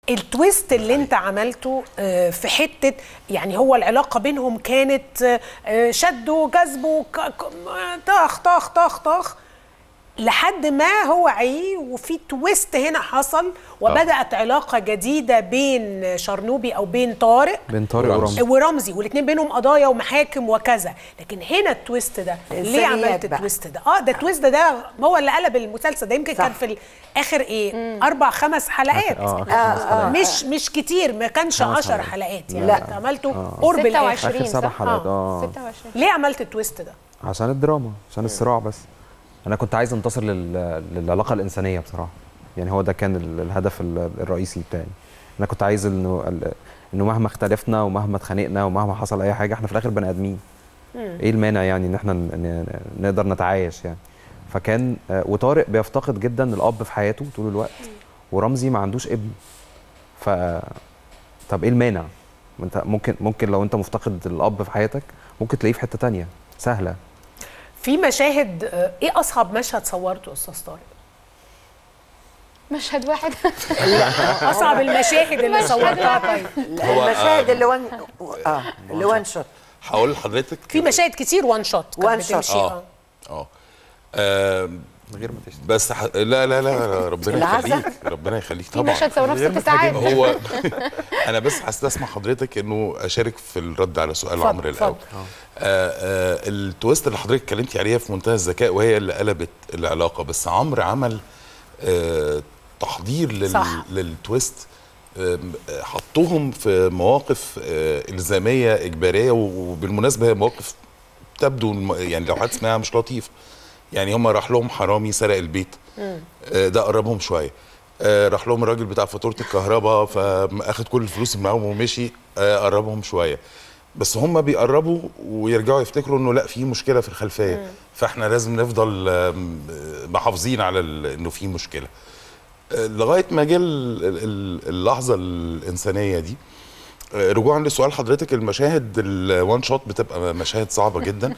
التويست اللي انت عملته آه، في حته يعني هو العلاقه بينهم كانت آه، شد وجذب وك- ك- طخ طخ طخ طخ لحد ما هو عي وفي تويست هنا حصل وبدات علاقه جديده بين شرنوبي او بين طارق بين طارق ورمزي. ورمزي ورمزي والاثنين بينهم قضايا ومحاكم وكذا لكن هنا التويست ده ليه إنسانيات عملت بقى. التويست ده اه ده التويست ده هو اللي قلب المسلسل ده يمكن صح. كان في الاخر ايه اربع خمس حلقات اه آخر آه، خمس آه. حلقات. مش مش كتير ما كانش خمس 10 حلقات. حلقات لا. يعني لا. انت عملته قرب الاخر 26 اخر سبع صح؟ حلقات آه. اه 26 ليه عملت التويست ده عشان الدراما عشان الصراع بس انا كنت عايز انتصر لل... للعلاقه الانسانيه بصراحه يعني هو ده كان ال- الهدف ال- الرئيسي بتاعي انا كنت عايز انه ال- انه مهما اختلفنا ومهما اتخانقنا ومهما حصل اي حاجه احنا في الاخر بني ادمين ايه المانع يعني ان احنا ن... ن... نقدر نتعايش يعني فكان آه، وطارق بيفتقد جدا الاب في حياته طول الوقت ورمزي ما عندوش ابن ف طب ايه المانع ما انت ممكن ممكن لو انت مفتقد الاب في حياتك ممكن تلاقيه في حته تانية سهله في مشاهد آه، ايه اصعب مشهد صورته يا استاذ طارق مشهد واحد اصعب المشاهد اللي مشهد صورتها واحد. طيب هو، المشاهد آه، اللي وان اه اللي وان شوت هقول لحضرتك في مشاهد كتير وان شوت One shot. اه اه آم، من غير ما تشتغل بس ح... لا لا لا ربنا العزا؟ يخليك ربنا يخليك في طبعا مشهد صورناه في ست ساعات هو انا بس هستسمح حضرتك انه اشارك في الرد على سؤال اتفضل، عمرو الاول اتفضل. آه آه التويست اللي حضرتك اتكلمتي عليها في منتهى الذكاء وهي اللي قلبت العلاقه بس عمرو عمل آه تحضير لل صح. للتويست آم، آه، حطهم في مواقف آه الزاميه اجباريه وبالمناسبه هي مواقف تبدو الم- يعني لو حد سمعها مش لطيف يعني هم راح لهم حرامي سرق البيت آه، ده قربهم شويه آه، راح لهم الراجل بتاع فاتوره الكهرباء فاخد كل الفلوس اللي معاهم ومشي آه، قربهم شويه بس هم بيقربوا ويرجعوا يفتكروا انه لا في مشكله في الخلفيه فاحنا لازم نفضل آم، آه، محافظين على ال- انه في مشكله آه، لغايه ما جه ال- ال- اللحظه الانسانيه دي آه، رجوعا لسؤال حضرتك المشاهد الوان شوت بتبقى مشاهد صعبه جدا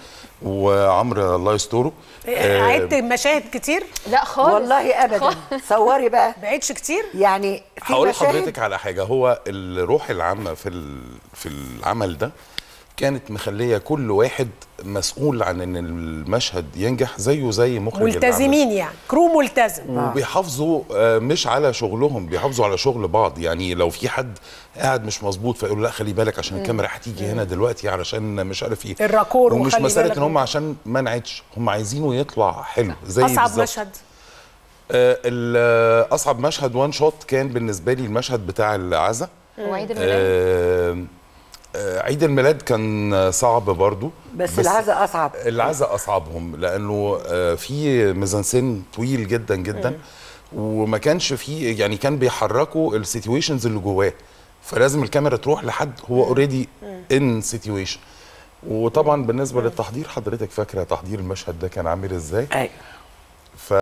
وعمرو الله يستره آه، عدت مشاهد كتير لا خالص والله ابدا صوري بقى بعدش كتير يعني في هقول مشاهد لحضرتك على حاجه هو الروح العامه في ال- في العمل ده كانت مخليه كل واحد مسؤول عن ان المشهد ينجح زيه زي مخرج العمل. ملتزمين يعني كرو ملتزم وبيحافظوا آه، مش على شغلهم بيحافظوا على شغل بعض يعني لو في حد قاعد مش مظبوط فيقول لا خلي بالك عشان الكاميرا هتيجي هنا دلوقتي علشان مش عارف ايه الراكور ومش وخلي مساله بالك ان هم من- عشان ما نعدش هم عايزينه يطلع حلو زي اصعب بالظبط. مشهد آه، ال- آه، اصعب مشهد وان شوت كان بالنسبه لي المشهد بتاع العزا وعيد الميلاد آه، آه، عيد الميلاد كان صعب برضو بس العزا اصعب العزا اصعبهم لانه آه، في ميزانسين طويل جدا جدا وما كانش فيه يعني كان بيحركوا السيتويشنز اللي جواه فلازم الكاميرا تروح لحد هو اوريدي ان سيتويشن وطبعا بالنسبه للتحضير حضرتك فاكره تحضير المشهد ده كان عامل ازاي ايوه